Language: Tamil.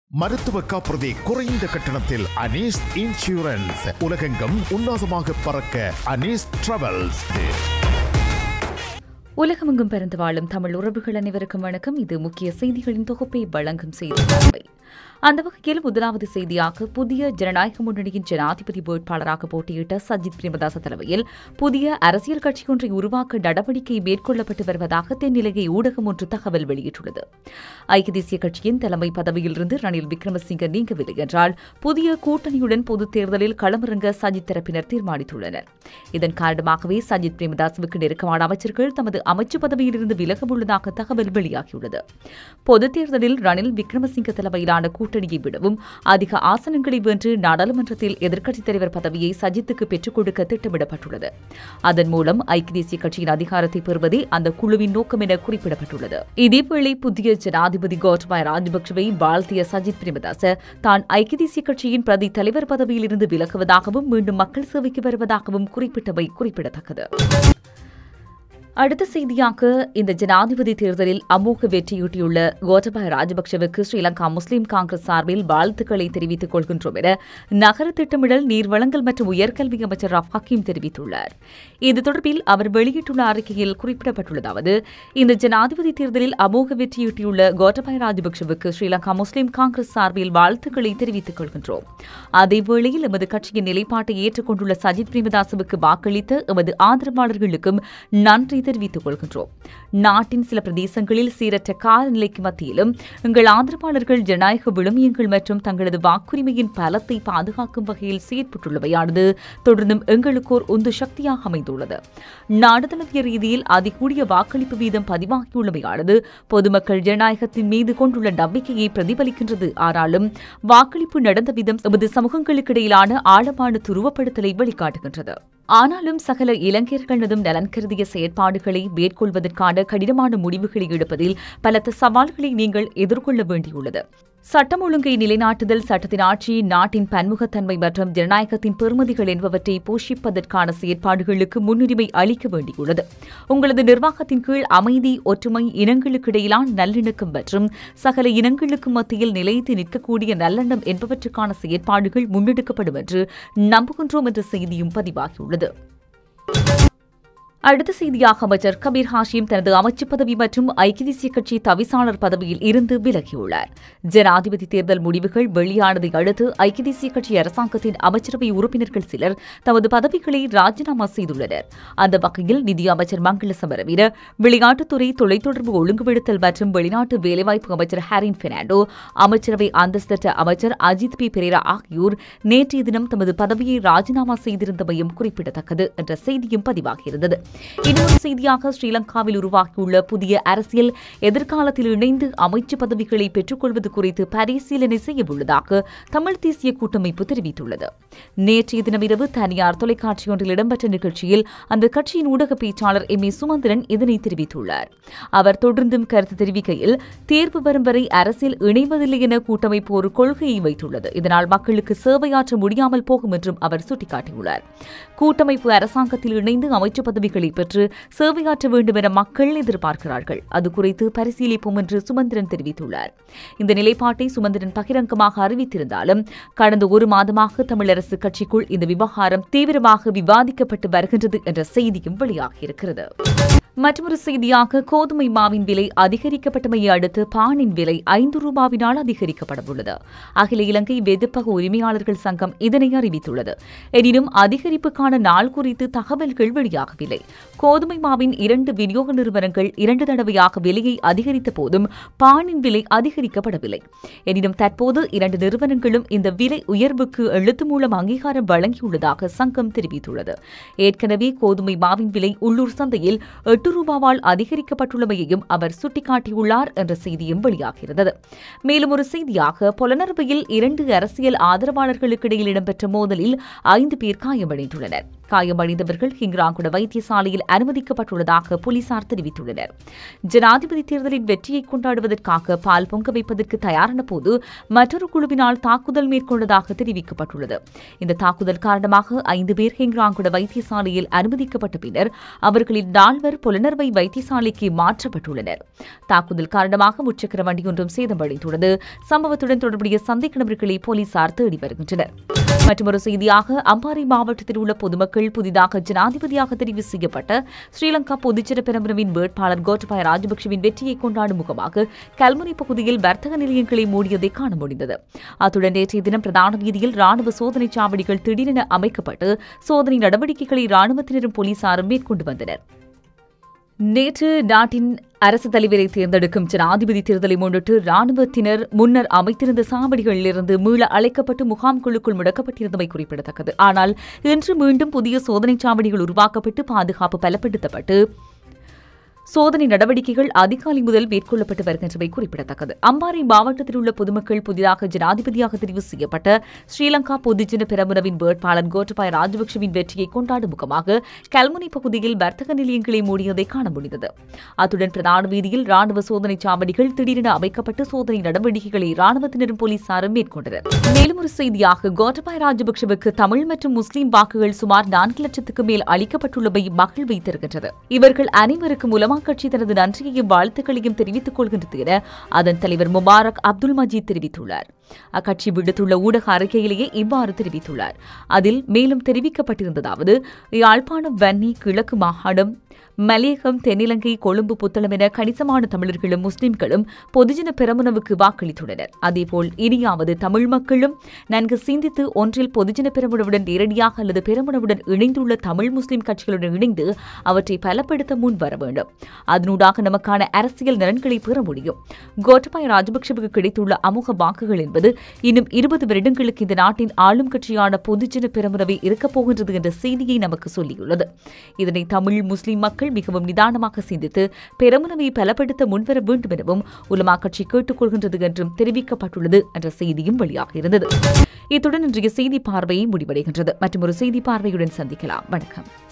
மருத்துவ காப்புறுதி குறைந்த கட்டணத்தில் அனீஸ் இன்சூரன்ஸ் உலகெங்கும் உல்லாசமாக பறக்க அனீஸ் டிராவல்ஸ் உலகமெங்கும் பிறந்து வாழும் தமிழ் உறவுகள் அனைவருக்கும் வணக்கம் இது முக்கிய செய்திகளின் தொகுப்பை வழங்கும் செய்தி பார்வை. அந்த வகையில் முதலாவது செய்தியாக புதிய ஜனநாயக முன்னணியின் ஜனாதிபதி வேட்பாளராக போட்டியிட்ட சஜித் பிரேமதாச தலைமையில் புதிய அரசியல் கட்சி ஒன்றை உருவாக்க நடவடிக்கை மேற்கொள்ளப்பட்டு வருவதாக தென்னிலங்கை ஊடகம் ஒன்று தகவல் வெளியிட்டுள்ளது ஐக்கிய தேசிய கட்சியின் தலைமை பதவியிலிருந்து ரணில் விக்ரமசிங்க நீங்கவில்லை என்றால் புதிய கூட்டணியுடன் பொதுத் தேர்தலில் களமிறங்க சஜித் தரப்பினர் தீர்மானித்துள்ளனர் இதன் காரணமாகவே சஜித் பிரேமதாசுவுக்கு நெருக்கமான அமைச்சர்கள் தமது அமைச்சு பதவியிலிருந்து விலக உள்ளதாக தகவல் வெளியாகியுள்ளது பொதுத் தேர்தலில் ரணில் விக்ரமசிங்க தலைமையிலான கூட்டணியை விடவும் அதிக ஆசனங்களை வென்று நாடாளுமன்றத்தில் எதிர்க்கட்சித் தலைவர் பதவியை சஜித்துக்கு பெற்றுக் கொடுக்க திட்டமிடப்பட்டுள்ளது அதன் மூலம் ஐக்கிய தேசிய கட்சியின் அதிகாரத்தை பெறுவதே அந்த குழுவின் நோக்கம் என குறிப்பிடப்பட்டுள்ளது இதேவேளை புதிய ஜனாதிபதி கோட்டபாய ராஜபக்சவை வாழ்த்திய சஜித் பிரேமதாச தான் ஐக்கிய தேசிய கட்சியின் பிரதி தலைவர் பதவியிலிருந்து விலகுவதாகவும் மீண்டும் மக்கள் சேவைக்கு வருவதாகவும் குறிப்பிட்டவை குறிப்பிடத்தக்கது அடுத்த செய்தியாக இந்த ஜனாதிபதி தேர்தலில் அமோக வெற்றியூட்டியுள்ள கோட்டபாய ராஜபக்சவுக்கு ஸ்ரீலங்கா முஸ்லிம் காங்கிரஸ் சார்பில் வாழ்த்துக்களை தெரிவித்துக் கொள்கின்றோம் என நகர திட்டமிடல் நீர்வளங்கள் மற்றும் உயர்கல்வி அமைச்சர் ரஃப் ஹக்கீம் தெரிவித்துள்ளார் இது தொடர்பில் அவர் வெளியிட்டுள்ள அறிக்கையில் குறிப்பிடப்பட்டுள்ளதாவது இந்த ஜனாதிபதி தேர்தலில் அமோக வெற்றியூட்டியுள்ள கோட்டபாய ராஜபக்சவுக்கு ஸ்ரீலங்கா முஸ்லிம் காங்கிரஸ் சார்பில் வாழ்த்துக்களை தெரிவித்துக் கொள்கின்றோம் அதேவேளையில் எமது கட்சியின் நிலைப்பாட்டை ஏற்றுக்கொண்டுள்ள சஜித் பிரேமதாசவுக்கு வாக்களித்த எமது ஆதரவாளர்களுக்கும் நன்றி தெரிவித்துக் கொள்கின்றோம் நாட்டின் சில பிரதேசங்களில் சீரற்ற காலநிலைக்கு மத்தியிலும் எங்கள் ஆதரவாளர்கள் ஜனநாயக விழுமியங்கள் மற்றும் தங்களது வாக்குரிமையின் பலத்தை பாதுகாக்கும் வகையில் செயற்பட்டுள்ளவையானது தொடர்ந்தும் எங்களுக்கோர் உந்து சக்தியாக அமைந்துள்ளது நாடு தழுவிய ரீதியில் அதிகூடிய வாக்களிப்பு வீதம் பதிவாகியுள்ளவையானது பொதுமக்கள் ஜனநாயகத்தின் மீது கொண்டுள்ள நம்பிக்கையை பிரதிபலிக்கின்றது ஆனாலும் வாக்களிப்பு நடந்த விதம் எமது சமூகங்களுக்கிடையிலான ஆழமான துருவப்படுத்தலை வெளிக்காட்டுகின்றது ஆனாலும் சகல இளைஞர்களதும் நலன் கருதிய செயற்பாடுகளை மேற்கொள்வதற்கான கடினமான முடிவுகளை எடுப்பதில் பலத்த சவால்களை நீங்கள் எதிர்கொள்ள வேண்டியுள்ளது சட்டம் ஒழுங்கை நிலைநாட்டுதல் சட்டத்தின் ஆட்சி நாட்டின் பன்முகத்தன்மை மற்றும் ஜனநாயகத்தின் பெறுமதிகள் என்பவற்றை போஷிப்பதற்கான செயற்பாடுகளுக்கு முன்னுரிமை அளிக்க வேண்டியுள்ளது உங்களது நிர்வாகத்தின் கீழ் அமைதி ஒற்றுமை இனங்களுக்கிடையிலான நல்லிணக்கம் மற்றும் சகல இனங்களுக்கு மத்தியில் நிலைத்து நிற்கக்கூடிய நல்லெண்ணம் என்பவற்றுக்கான செயற்பாடுகள் முன்னெடுக்கப்படும் என்று நம்புகின்றோம் என்ற செய்தியும் பதிவாகியுள்ளது அடுத்த செய்தியாக அமைச்சர் கபீர் ஹாஷிம் தனது அமைச்சு பதவி மற்றும் ஐக்கிய தேசிய கட்சி தவிசாளர் பதவியில் இருந்து விலகியுள்ளார் ஜனாதிபதி தேர்தல் முடிவுகள் வெளியானதை அடுத்து ஐக்கிய தேசிய கட்சி அரசாங்கத்தின் அமைச்சரவை உறுப்பினர்கள் சிலர் தமது பதவிகளை ராஜினாமா செய்துள்ளனர் அந்த வகையில் நிதி அமைச்சர் மங்கள சமரவீர விளையாட்டுத்துறை தொலைத்தொடர்பு ஒழுங்குபடுத்தல் மற்றும் வெளிநாட்டு வேலைவாய்ப்பு அமைச்சர் ஹாரின் பெர்னாண்டோ அமைச்சரவை அந்தஸ்தற்ற அமைச்சர் அஜித் பி பெரேரா ஆகியோர் நேற்றைய தினம் தமது பதவியை ராஜினாமா செய்திருந்தமையும் குறிப்பிடத்தக்கது என்ற செய்தியும் பதிவாகியிருந்தது இன்னொரு செய்தியாக ஸ்ரீலங்காவில் உருவாகியுள்ள புதிய அரசியல் எதிர்காலத்தில் இணைந்து அமைச்சு பதவிகளை பெற்றுக்கொள்வது குறித்து பரிசீலனை செய்யவுள்ளதாக தமிழ் தேசிய கூட்டமைப்பு தெரிவித்துள்ளது நேற்றைய தினமிரவு தனியார் தொலைக்காட்சியொன்றில் இடம்பெற்ற நிகழ்ச்சியில் அந்த கட்சியின் ஊடக பேச்சாளர் எம் ஏ சுமந்திரன் இதனை தெரிவித்துள்ளார் அவர் தொடர்ந்தும் கருத்து தெரிவிக்கையில் தேர்வு வரும் வரை அரசியல் இணைவதில்லை என கூட்டமைப்பு ஒரு கொள்கையை வைத்துள்ளது இதனால் மக்களுக்கு சேவையாற்ற முடியாமல் போகும் என்றும் அவர் சுட்டிக்காட்டியுள்ளார் கூட்டமைப்பு அரசாங்கத்தில் இணைந்து அமைச்சு பதவிகளை பெற்று சேவையாற்ற வேண்டும் என மக்கள் எதிர்பார்க்கிறார்கள் அது குறித்து பரிசீலிப்போம் என்று சுமந்திரன் தெரிவித்துள்ளார் இந்த நிலைப்பாட்டை சுமந்திரன் பகிரங்கமாக அறிவித்திருந்தாலும் கடந்த ஒரு மாதமாக தமிழரசு கட்சிக்குள் இந்த விவகாரம் தீவிரமாக விவாதிக்கப்பட்டு வருகின்றது என்ற செய்தியும் வெளியாகியிருக்கிறது மற்றொரு செய்தியாக கோதுமை மாவின் விலை அதிகரிக்கப்பட்டமையை அடுத்து பானின் விலை ஐந்து ரூபாவினால் அதிகரிக்கப்படவுள்ளது அகில இலங்கை வெதுப்பக உரிமையாளர்கள் சங்கம் இதனை அறிவித்துள்ளது எனினும் அதிகரிப்புக்கான நாள் குறித்து தகவல்கள் வெளியாகவில்லை கோதுமை மாவின் இரண்டு விநியோக நிறுவனங்கள் இரண்டு தடவையாக விலையை அதிகரித்த போதும் பானின் விலை அதிகரிக்கப்படவில்லை எனினும் தற்போது இரண்டு நிறுவனங்களும் இந்த விலை உயர்வுக்கு எழுத்து மூலம் அங்கீகாரம் வழங்கியுள்ளதாக சங்கம் தெரிவித்துள்ளது ஏற்கனவே கோதுமை மாவின் விலை உள்ளூர் சந்தையில் எட்டு ரூபாவால் அதிகரிக்கப்பட்டுள்ளமையையும் அவர் சுட்டிக்காட்டியுள்ளார் என்ற செய்தியும் வெளியாகிறது மேலும் ஒரு செய்தியாக புலனர்வையில் இரண்டு அரசியல் ஆதரவாளர்களுக்கு இடையில் இடம்பெற்ற மோதலில் ஐந்து பேர் காயமடைந்துள்ளனர் காயமடைந்தவர்கள் ஹிங்ராங்குட வைத்தியசாலையில் அனுமதிக்கப்பட்டுள்ளதாக போலீசார் தெரிவித்துள்ளனர் ஜனாதிபதி தேர்தலின் வெற்றியை கொண்டாடுவதற்காக பால் பொங்க வைப்பதற்கு தயாரான போது மற்றொரு குழுவினால் தாக்குதல் மேற்கொண்டதாக தெரிவிக்கப்பட்டுள்ளது இந்த தாக்குதல் காரணமாக ஐந்து பேர் ஹிங்ராங்குட வைத்தியசாலையில் அனுமதிக்கப்பட்ட பின்னர் அவர்களில் நால்வர் புலனர்வை வைத்தியசாலைக்கு மாற்றப்பட்டுள்ளனர் தாக்குதல் காரணமாக முச்சக்கர வண்டி ஒன்றும் சேதமடைந்துள்ளது சம்பவத்துடன் தொடர்புடைய சந்தேக நபர்களை போலீசார் தேடி வருகின்றனர் மற்றொரு செய்தியாக அம்பாறை மாவட்டத்தில் உள்ள பொதுமக்கள் புதிதாக ஜனாதிபதியாக தெரிவு செய்யப்பட்ட ஸ்ரீலங்கா பொதுச்சிற பெரம்பரவின் வேட்பாளர் கோட்டபாய ராஜபக்சவின் வெற்றியை கொண்டாடும் முகமாக கல்முனை பகுதியில் வர்த்தக நிலையங்களை மூடியதை காண முடிந்தது அத்துடன் நேற்றைய தினம் பிரதான வீதியில் ராணுவ சோதனை சாவடிகள் திடீரென அமைக்கப்பட்டு சோதனை நடவடிக்கைகளை ராணுவத்தினரும் போலீசாரும் மேற்கொண்டு வந்தனர் நேற்று நாட்டின் அரசு தலைவரை தேர்ந்தெடுக்கும் ஜனாதிபதி தேர்தலை முன்னிட்டு ராணுவத்தினர் முன்னர் அமைத்திருந்த சாவடிகளிலிருந்து மீள அழைக்கப்பட்டு முகாம்களுக்குள் முடக்கப்பட்டிருந்தமை குறிப்பிடத்தக்கது ஆனால் இன்று மீண்டும் புதிய சோதனைச் சாவடிகள் உருவாக்கப்பட்டு பாதுகாப்பு பலப்படுத்தப்பட்டு சோதனை நடவடிக்கைகள் அதிகாலை முதல் மேற்கொள்ளப்பட்டு வருகின்றமை குறிப்பிடத்தக்கது அம்பாறை மாவட்டத்தில் உள்ள பொதுமக்கள் புதிதாக ஜனாதிபதியாக தெரிவு செய்யப்பட்ட ஸ்ரீலங்கா பொதுஜன பெரமுனவின் வேட்பாளர் கோட்டபாய ராஜபக்சவின் வெற்றியை கொண்டாடும் முகமாக கல்முனை பகுதியில் வர்த்தக நிலையங்களை மூடியதை காண முடிந்தது அத்துடன் பிரதான வீதியில் ராணுவ சோதனை சாவடிகள் திடீரென அமைக்கப்பட்டு சோதனை நடவடிக்கைகளை ராணுவத்தினரும் போலீசாரும் மேற்கொண்டனர் மேலும் ஒரு செய்தியாக கோட்டபாய ராஜபக்சவுக்கு தமிழ் மற்றும் முஸ்லிம் வாக்குகள் சுமார் நான்கு லட்சத்துக்கு மேல் அளிக்கப்பட்டுள்ளவை மகிழ்வை தருகின்றது இவர்கள் அனைவருக்கும் உலமா கட்சி தனது நன்றியையும் வாழ்த்துக்களையும் தெரிவித்துக் கொள்கின்றது என அதன் தலைவர் முபாரக் அப்துல் மஜீத் தெரிவித்துள்ளார் அக்கட்சி விடுத்துள்ள ஊடக அறிக்கையிலேயே இவ்வாறு தெரிவித்துள்ளார் அதில் மேலும் தெரிவிக்கப்பட்டிருந்ததாவது யாழ்ப்பாணம் வன்னி கிழக்கு மாகாணம் மலையகம் தென்னிலங்கை கொழும்பு புத்தளம் என கணிசமான தமிழர்களும் முஸ்லிம்களும் பொதுஜன பெரமுனவுக்கு வாக்களித்துள்ளனர் அதேபோல் இனியாவது தமிழ் மக்களும் நன்கு சிந்தித்து ஒன்றில் பொதுஜன பெரமுனவுடன் நேரடியாக அல்லது பெரமுனவுடன் இணைந்துள்ள தமிழ் முஸ்லிம் கட்சிகளுடன் இணைந்து அவற்றை பலப்படுத்த முன் வர வேண்டும் அதனூடாக நமக்கான அரசியல் நலன்களை பெற முடியும் கோட்டபாய ராஜபக்சவுக்கு கிடைத்துள்ள அமோக வாக்குகள் என்பது இன்னும் இருபது வருடங்களுக்கு இந்த நாட்டின் ஆளும் கட்சியான பொதுஜன பெரமுனவை இருக்கப் போகின்றது என்ற செய்தியை நமக்கு சொல்லியுள்ளது இதனை தமிழ் முஸ்லிம் மக்கள் மிகவும் நிதானமாக சிந்தித்து பெருமனவை பலப்படுத்த முன்வர வேண்டும் எனவும் உலமா கட்சி கேட்டுக் கொள்கின்றது என்றும் தெரிவிக்கப்பட்டுள்ளது என்ற செய்தியும் வெளியாக இருந்தது இத்துடன் இன்றைய செய்தி பார்வையை முடிவடைகின்றது மற்றும் ஒரு செய்தி பார்வையுடன் சந்திக்கலாம் வணக்கம்